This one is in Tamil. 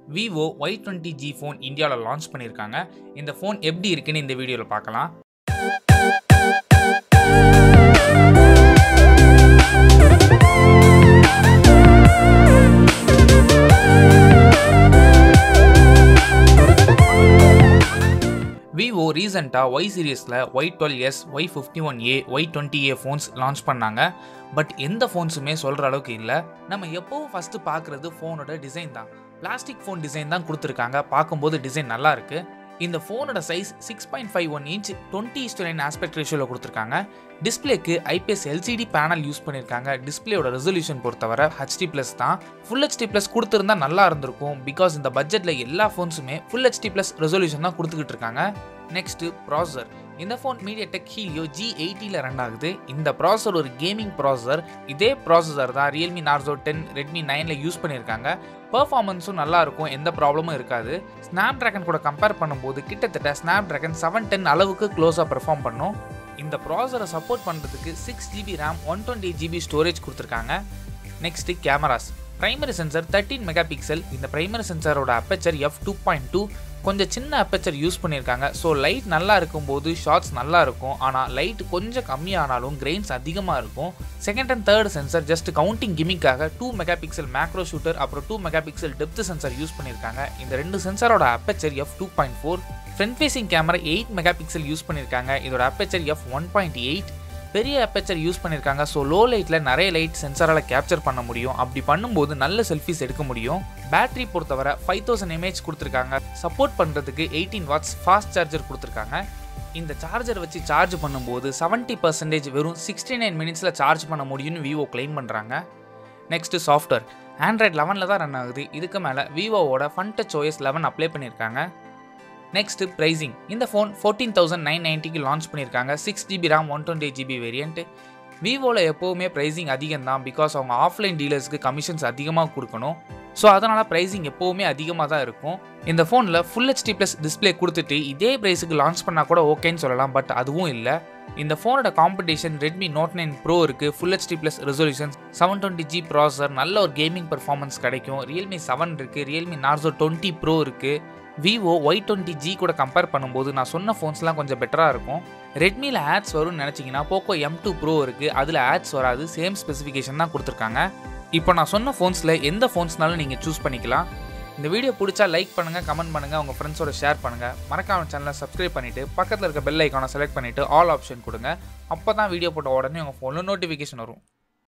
Vivo Y twenty G phone இந்தியாவில் லான்ச் பண்ணியிருக்காங்க இந்த ஃபோன் எப்படி இருக்குன்னு இந்த வீடியோவில் பார்க்கலாம் விவோ ரீசெண்டாக ஒய் சீரீஸில் Y twelve S Y fifty one A Y twenty A phones launch பண்ணாங்க பட் எந்த ஃபோன்ஸுமே சொல்கிற அளவுக்கு இல்லை நம்ம எப்போவும் ஃபஸ்ட்டு பார்க்குறது ஃபோனோட டிசைன் தான் பிளாஸ்டிக் ஃபோன் டிசைன் தான் கொடுத்துருக்காங்க பார்க்கும்போது டிசைன் நல்லா இருக்குது இந்த ஃபோனோட size six point five one inch twenty is to nine aspect ரேஷியோவில் கொடுத்துருக்காங்க டிஸ்பிளேக்கு ஐபிஎஸ் எல்சிடி பேனல் யூஸ் பண்ணியிருக்காங்க டிஸ்பிளேயோட ரெசல்யூஷன் பொறுத்தவரை ஹெச்டி ப்ளஸ் தான் ஃபுல் ஹெச்டி ப்ளஸ் கொடுத்துருந்தா நல்லா இருந்திருக்கும் பிகாஸ் இந்த பட்ஜெட்டில் எல்லா ஃபோன்ஸுமே ஃபுல் ஹெச்டி ப்ளஸ் ரெசல்யூஷன் தான் கொடுத்துக்கிட்டு இருக்காங்க நெக்ஸ்ட்டு ப்ராசர் இந்த ஃபோன் மீடியாடெக் ஹீலியோ ஜி எயிட்டியில் ரன் ஆகுது இந்த ப்ராசர் ஒரு கேமிங் ப்ராசர் இதே ப்ராசஸர் தான் ரியல்மி நார்சோ டென் ரெட்மி நைனில் யூஸ் பண்ணியிருக்காங்க பர்ஃபார்மன்ஸும் நல்லா இருக்கும் எந்த ப்ராப்ளமும் இருக்காது ஸ்னாப் ட்ராகன் கூட கம்பேர் பண்ணும்போது கிட்டத்தட்ட ஸ்னாப் ட்ராகன் செவன் டென் அளவுக்கு க்ளோஸாக பெர்ஃபார்ம் பண்ணும் இந்த ப்ராசரை சப்போர்ட் பண்ணுறதுக்கு six GB RAM one twenty GB storage கொடுத்துருக்காங்க next cameras primary sensor thirteen mega pixel இந்த பிரைமரி சென்சரோட aperture F two point two கொஞ்சம் சின்ன அப்பச்சர் யூஸ் பண்ணியிருக்காங்க ஸோ லைட் நல்லா இருக்கும்போது ஷார்ட்ஸ் நல்லா இருக்கும் ஆனால் லைட் கொஞ்சம் கம்மியானாலும் கிரெயின்ஸ் அதிகமாக இருக்கும் second and third sensor just counting கிமிக்காக two mega pixel macro shooter அப்புறம் two mega pixel depth sensor use பண்ணியிருக்காங்க இந்த ரெண்டு சென்சரோட aperture F two point four front facing camera eight mega pixel use பண்ணியிருக்காங்க இதோட aperture F one point eight பெரிய அப்பச்சர் யூஸ் பண்ணியிருக்காங்க ஸோ லோ லைட்டில் நிறைய லைட் சென்சாரால் கேப்சர் பண்ண முடியும் அப்படி பண்ணும்போது நல்ல செல்ஃபிஸ் எடுக்க முடியும் பேட்டரி பொறுத்தவரை ஃபைவ் தௌசண்ட் எம்ஏஹெச் கொடுத்துருக்காங்க சப்போர்ட் பண்ணுறதுக்கு எயிட்டீன் வாட்ஸ் ஃபாஸ்ட் சார்ஜர் கொடுத்துருக்காங்க இந்த சார்ஜர் வச்சு சார்ஜ் பண்ணும்போது செவன்ட்டி பர்சன்டேஜ் வெறும் சிக்ஸ்டி நைன் மினிட்ஸில் சார்ஜ் பண்ண முடியும்னு விவோ கிளைம் பண்ணுறாங்க நெக்ஸ்ட்டு சாஃப்ட்வேர் ஆண்ட்ராய்ட் லெவனில் தான் ரன் ஆகுது இதுக்கு மேலே விவோவோட Fun Touch OS eleven apply பண்ணியிருக்காங்க நெக்ஸ்ட் ப்ரைஸிங் இந்த ஃபோன் ஃபோர்டீன் தௌசண்ட் நைன் நைன்ட்டிக்கு லான்ச் பண்ணியிருக்காங்க six GB RAM one twenty GB variant விவோவில் எப்போவுமே ப்ரைஸிங் அதிகம் தான் பிகாஸ் அவங்க ஆஃப்லைன் டீலர்ஸ்க்கு கமிஷன்ஸ் அதிகமாக கொடுக்கணும் ஸோ அதனால் ப்ரைஸிங் எப்போவுமே அதிகமாக தான் இருக்கும் இந்த ஃபோனில் ஃபுல் ஹெச்டி ப்ளஸ் டிஸ்பிளே கொடுத்துட்டு இதே ப்ரைஸுக்கு லான்ச் பண்ணால் கூட ஓகேன்னு சொல்லலாம் பட் அதுவும் இல்லை இந்த ஃபோனோட competition Redmi Note nine Pro இருக்குது full HD plus resolution seven twenty G processor நல்ல ஒரு கேமிங் பர்ஃபார்மன்ஸ் கிடைக்கும் ரியல்மி செவன் இருக்குது ரியல்மி நார்சோ டுவெண்ட்டி ப்ரோ இருக்குது விவோ ஒய் டுவெண்ட்டி ஜி கூட கம்பேர் பண்ணும்போது நான் சொன்ன ஃபோன்ஸ்லாம் கொஞ்சம் பெட்டராக இருக்கும் ரெட்மியில் ஆட்ஸ் வரும்னு நினச்சிங்கன்னா போக்கோ எம் டூ ப்ரோ இருக்குது அதில் ஆட்ஸ் வராது சேம் ஸ்பெசிஃபிகேஷன் தான் கொடுத்துருக்காங்க இப்போ நான் சொன்ன ஃபோன்ஸில் எந்த ஃபோன்ஸ்னாலும் நீங்கள் சூஸ் பண்ணிக்கலாம் இந்த வீடியோ பிடிச்சா லைக் பண்ணுங்கள் கமெண்ட் பண்ணுங்கள் உங்கள் ஃப்ரெண்ட்ஸோட ஷேர் பண்ணுங்கள் மறக்காம சேனலை சப்ஸ்கிரைப் பண்ணிவிட்டு பக்கத்தில் இருக்க பெல் ஐக்கானை செலக்ட் பண்ணிவிட்டு ஆல் ஆப்ஷன் கொடுங்க அப்போ தான் வீடியோ போட்ட உடனே உங்கள் ஃபோனில் நோட்டிஃபிகேஷன் வரும்